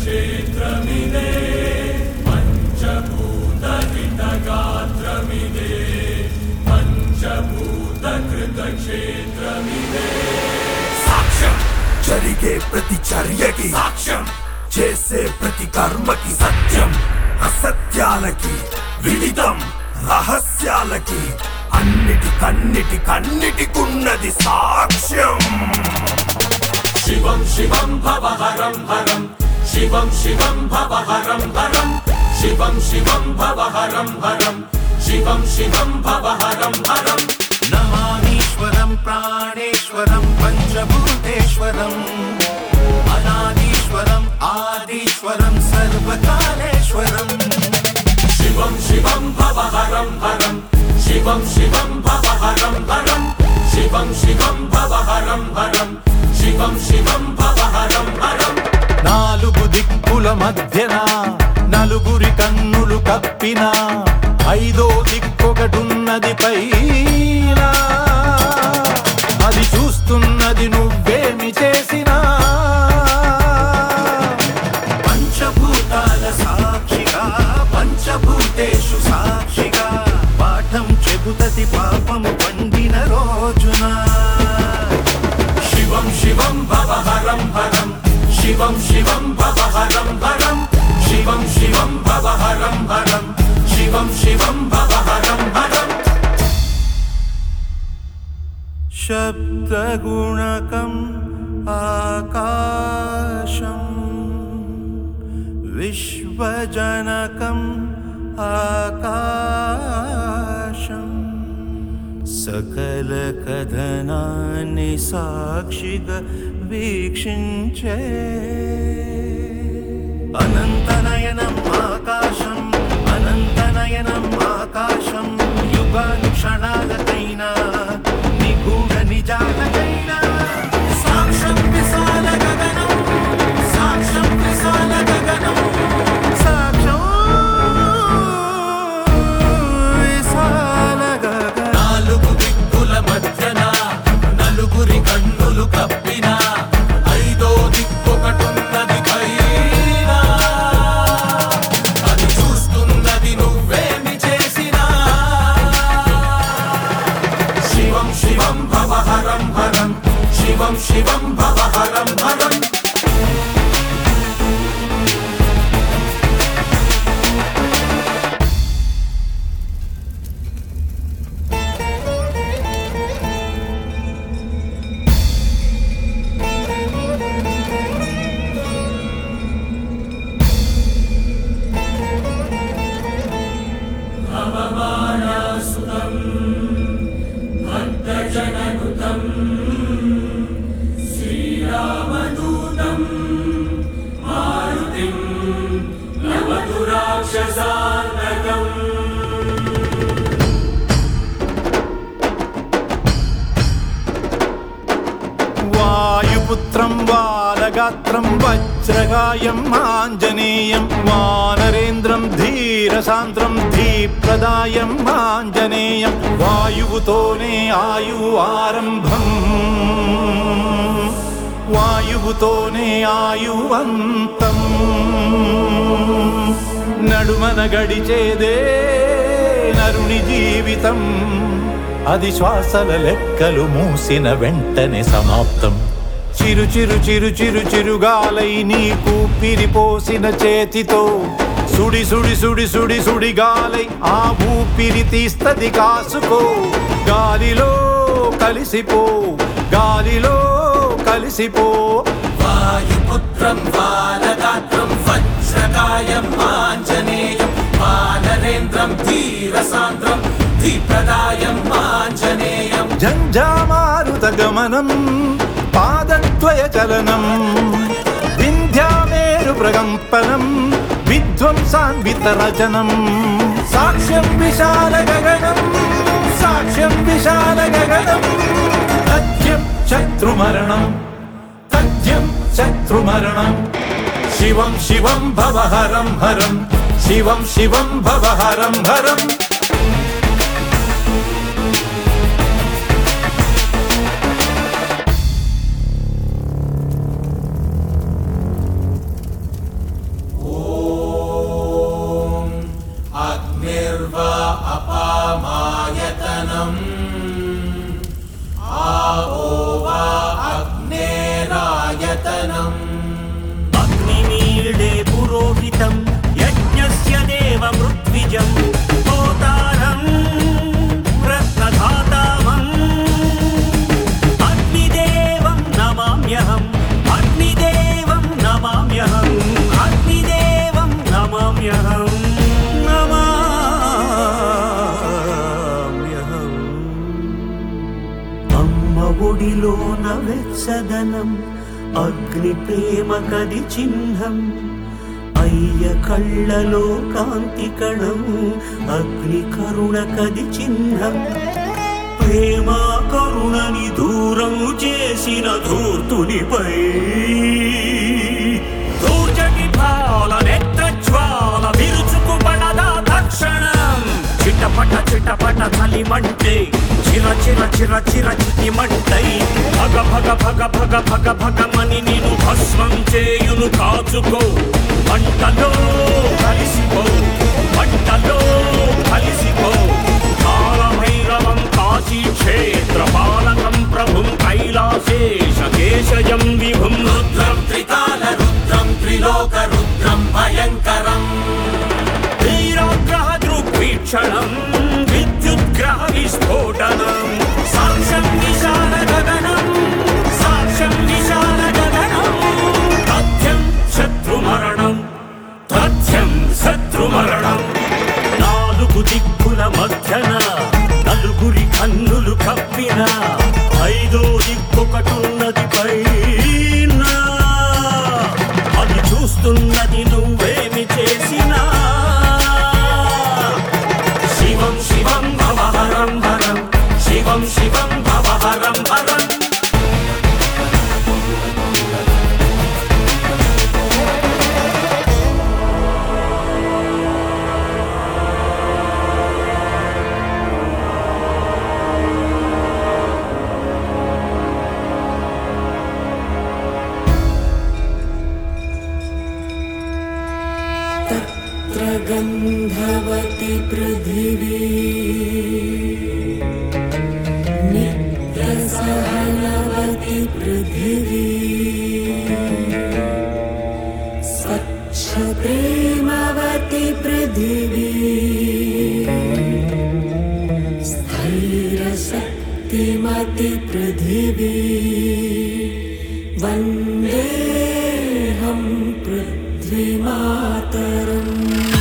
సాక్ష్యం జరిగే ప్రతి చర్యకి సాక్ష్యం చేసే ప్రతి కర్మకి సత్యం అసత్యాలకి విదితం రహస్యాలకి అన్నిటి కన్నిటి కన్నిటికున్నది సాక్ష్యం శివం శివం భవ హరం హరం శివం శివం భవ హరం హరం శివం శివం భవ హరం హరం శివం శివం భవ హరం హరం నమామీశ్వరం ప్రాణేశ్వరం పంచభూతేశ్వరం అనాదీశ్వరం ఆదీశ్వరం సర్వకాలేశ్వరం శివం శివం భవ హరం హరం శివం శివం భవ హరం హరం శివం శివం భవ హరం హరం శివం శివం భవ హరం హరం నాలుగు దిక్కుల మధ్యన నలుగురి కన్నులు కప్పిన ఐదో దిక్కొకటున్నది పైన అది చూస్తున్నది నువ్వేమి చేసినా పంచభూతాల సాక్షిగా పంచభూతేషు సాక్షిగా పాఠం చెబుతది పాపము పండిన రోజున శివం శివం భవ హరం హరం శివం శివం భవ హరం హరం శివం శివం భవ హరం హరం శివం శివం భవ హరం హరం శబ్దగుణకం ఆకాశం విశ్వజనకం ఆకాశం సకల కథనాన్ని సాక్షిగా వీక్షించే అనంతనయనం ఆకాశం అనంతనయనం ఆకాశం యుగాక్షణాలకైనా నిగూఢ నిజాలకైనా సాక్ష్యం విశాల గగనం సాక్ష్యం విశాల గగనం సాక్ష్యం విశాల గగనం నాలుగు దిక్కుల మధ్యన నలుగురి కన్నులు కప్పిన ఐదో దిక్కొకటున్నది పైన అది చూస్తున్నది నువ్వేమి చేసినా శివం శివం భవ హరం హరం శివం శివం భవ హరం హరం వాయుపుత్రం బాలగాత్రం వజ్రగాయం ఆంజనేయం వానరేంద్రం ధీరసాంద్రం ధీప్రదాయం ఆంజనేయం వాయువుతోనే ఆయువు ఆరంభం వాయువుతోనే ఆయువంతం నడుమన గడిచేదే నరుని జీవితం అది శ్వాసల లెక్కలు మూసిన వెంటనే సమాప్తం చిరు చిరు చిరు చిరు చిరుగాలై నీకు పిరిపోసిన చేతితో సుడి సుడి సుడి సుడి సుడి గాలై ఆ ఊపిరి తీస్తది కాసుకో గాలిలో కలిసిపో గాలిలో కలిసిపో వాయుపుత్రం బాలగాత్రం వజ్రకాయం ఆంజనేయం వానరేంద్రం ధీరసాంద్రం ధీప్రదాయం ఆంజనేయం జంఝామారుత గమనం పాదద్వయ చలనం వింధ్యామేరు ప్రకంపనం విధ్వంసాన్విత రచనం సాక్ష్యం విశాల గగనం సాక్ష్యం విశాల గగనం తథ్యం శత్రుమరణం తథ్యం శత్రుమరణం శివం శివం భవ హరం హరం శివం శివం భవ హరం హరం यतनम् अग्निमीळे पुरोहितं यज्ञस्य देवमृद्विजं होतारं रत्नधातामम् अग्निदेवं नमाम्यहम् अग्निदेवं नमाम्यहम् अग्निदेवं नमाम्यहम् నమామ్యహం అమ్మ ఒడిలోన వెచ్చదనం అగ్ని ప్రేమ కది చిహ్నం అయ్య కళ్ళలో కాంతి కణం అగ్ని కరుణ కది చిహ్నం ప్రేమ కరుణని దూరం చేసిన ధూర్తునిపై దూర్జటి భాల నేత్రజ్వాల విరుచుకుపడదా తక్షణం చిటపట చిటపట చలిమంటే చిర చిర చిర చిర చితిమంటై భగ భగ భగ భగ భగ భగమని నేను భస్మం చేయును కాచుకో మంటలో కలిసిపో మంటలో కలిసిపో కాలభైరవం కాశీ క్షేత్ర పాలకం ప్రభుం కైలాసేశ కేశయం విభుం रुद्रं त्रिकालरुद्रं त्रिलोकरुद्रं भयङ्करम् వీరాగ్రహ దృగ్వీక్షణం విద్యుద్గ్రహ విస్ఫోటనం సాక్ష్యం విశాల గగనం సాక్ష్యం విశాల గగనం తథ్యం శత్రుమరణం తథ్యం శత్రుమరణం నాలుగు దిక్కుల మధ్యన నలుగురి కన్నులు కప్పిన ఐదో దిక్కొకటున్నది పైన అది చూస్తున్నది నువ్వేమి చేసినా శివం శివం భవహరం హరం శివం శివం భవహరం హరం तत्र गन्धवति पृथिवी नित्यसहनवति पृथिवी स्वच्छप्रेमवति पृथिवी स्थैरशक्तिमति पृथिवी वन्देऽहं पृथ्वीमातरम्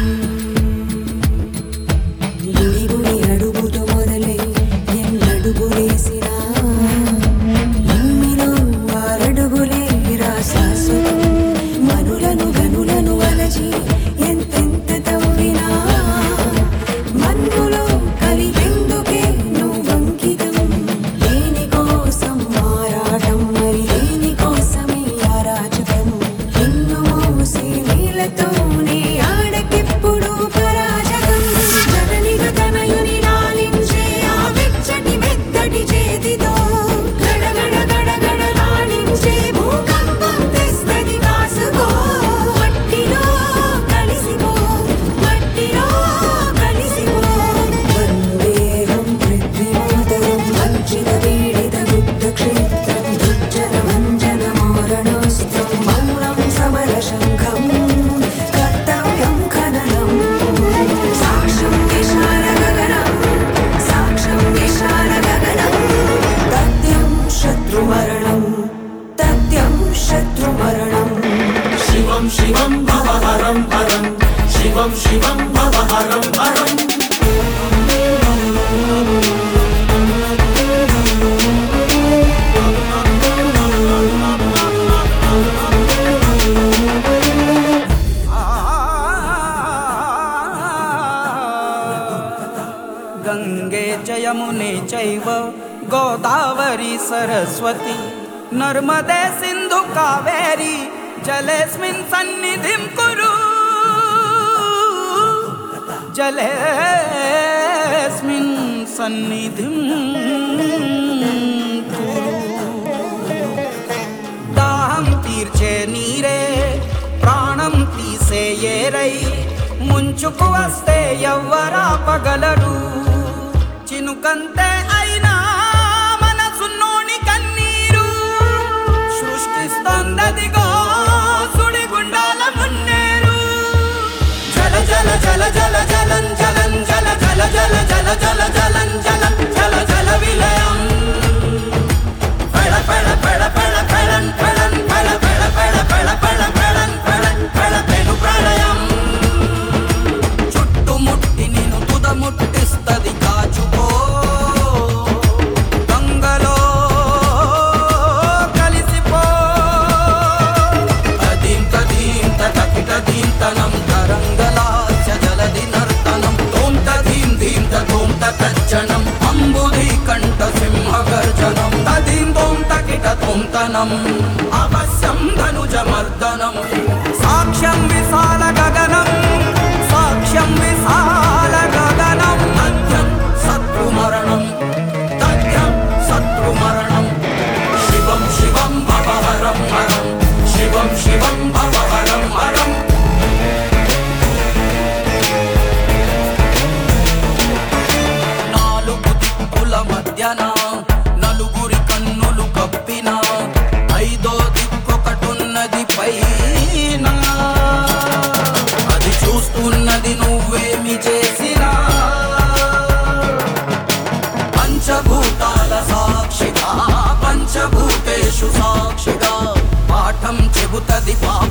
గుడి గుడి అడుగుతూ మొదలై ఎన్నడుగులేసినా భూమిలో ఆరడుగులే రా శాశ్వతం మనులను గనులను వలచి ఎంతెంత తవ్వినా మన్నులో కలిపెందుకే నువ్వంకితం దేనికోసం ఆరాటం మరి దేనికోసమే ఆరాచకం నిన్ను మోసే నీళ్ళతోనే ఆడకెప్పుడు పరాజకం జననిగా తనయుని లాలించే ఆ వెచ్చటి మెత్తటి చేతితో గడగడ గడగడ లాలించే భూకంపం తెస్తది కాసుకో మట్టిలో కలిసిపో మట్టిలో కలిసిపో వందేహం పృథ్వీమాతరం వంచిత పీడిత గుప్త క్షేత్రం దుర్జన వంజన మారణాస్త్రం మౌనం సమర శంఖం కర్తవ్యం ఖననం సాక్ష్యం విశాల గగనం సాక్ష్యం విశాల గగనం తథ్యం శత్రుమరణం తథ్యం శత్రుమరణం शिवं शिवं भवहरं हरं शिवं शिवं भवहरं हरम् गङ्गे च यमुने चैव गोदावरी सरस्वती नर्मदे सिन्धु कावेरी जलेऽस्मिन् सन्निधिं कुरु जलेऽस्मिन् सन्निधिं कुरु దాహం తీర్చే నీరే ప్రాణం తీసే ఏరై ముంచుకు వస్తే ఎవ్వరా పగలరు చినుకంతే అయినా మనసున్నోని కన్నీరు సృష్టిస్తోంది జల జల జల జలం జలం జల జల విలయం పెళ పెళ పెళ పెళ పెళన్ పెళన్ పెళ పెళ పెళ పెళ పెళ పెళన్ పెళన్ పెళ పెను ప్రళయం చుట్టుముట్టి నిన్ను తుదముట్టిస్తది కాచుకో గంగలో కలిసిపో అదీం తదీం తకిట దీం తనం తరంగలాస్య జలది నర్తనం తోం తదీం దీం తోం తచ్చనం అంబుధి కంఠ సింహ గర్జనం తదీం తోం తకిట తోం తనం అవశ్యం ధనుజ మర్దనం సాక్ష్యం విశాల గగనం సాక్ష్యం విశాల గగనం తథ్యం శత్రు మరణం తథ్యం శత్రు మరణం శివం శివం భవహరం హరం శివం శివం భవహరం హరం నాలుగు దిక్కుల మధ్యన నలుగురి కన్నులు కప్పిన ఐదో దిక్కొకటున్నది పైన అది చూస్తున్నది నువ్వేమి చేసినా పంచభూతాల సాక్షిగా పంచభూతేషు సాక్షిగా పాఠం చెబుతది పాప